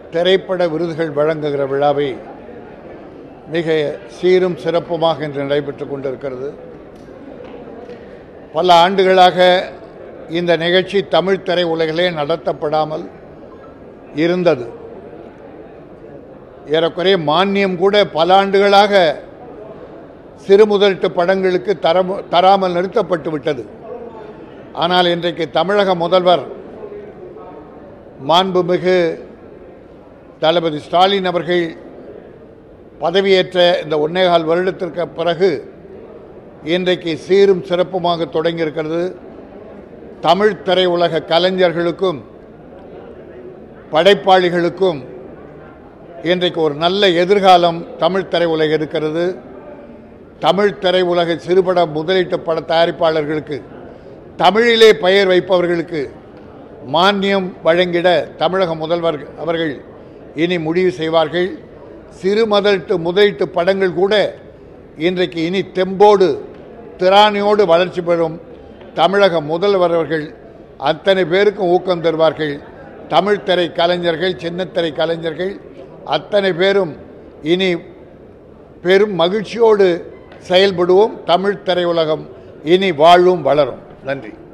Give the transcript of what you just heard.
திரைப்பட விருதுகள் வழங்குகிற விழாவை மிக சீரும் சிறப்புமாக இன்று நடைபெற்றுக் கொண்டிருக்கிறது பல ஆண்டுகளாக இந்த நிகழ்ச்சி தமிழ் திரை உலகிலே நடத்தப்படாமல் இருந்தது ஏறக்குறைய மானியம் கூட பல ஆண்டுகளாக சிறு முதலீட்டு படங்களுக்கு தரம் தராமல் நிறுத்தப்பட்டு விட்டது ஆனால் இன்றைக்கு தமிழக முதல்வர் மாண்புமிகு தளபதி ஸ்டாலின் அவர்கள் பதவியேற்ற இந்த ஒன்னேகால் வருடத்திற்கு பிறகு இன்றைக்கு சீரும் சிறப்புமாக தொடங்கியிருக்கிறது தமிழ் திரையுலக கலைஞர்களுக்கும் படைப்பாளிகளுக்கும் இன்றைக்கு ஒரு நல்ல எதிர்காலம் தமிழ் திரையுலக இருக்கிறது தமிழ் திரையுலக சிறுபட முதலீட்டு பட தயாரிப்பாளர்களுக்கு தமிழிலே பெயர் வைப்பவர்களுக்கு மானியம் வழங்கிட தமிழக முதல்வர் அவர்கள் இனி முடிவு செய்வார்கள் சிறு முதலீட்டு முதலீட்டு படங்கள் கூட இன்றைக்கு இனி தெம்போடு திராணியோடு வளர்ச்சி பெறும் தமிழக முதல்வர் அவர்கள் அத்தனை பேருக்கும் ஊக்கம் தருவார்கள் தமிழ் திரை கலைஞர்கள் சின்னத்திரை கலைஞர்கள் அத்தனை பேரும் இனி பெரும் மகிழ்ச்சியோடு செயல்படுவோம் தமிழ் திரையுலகம் இனி வாழும் வளரும் நன்றி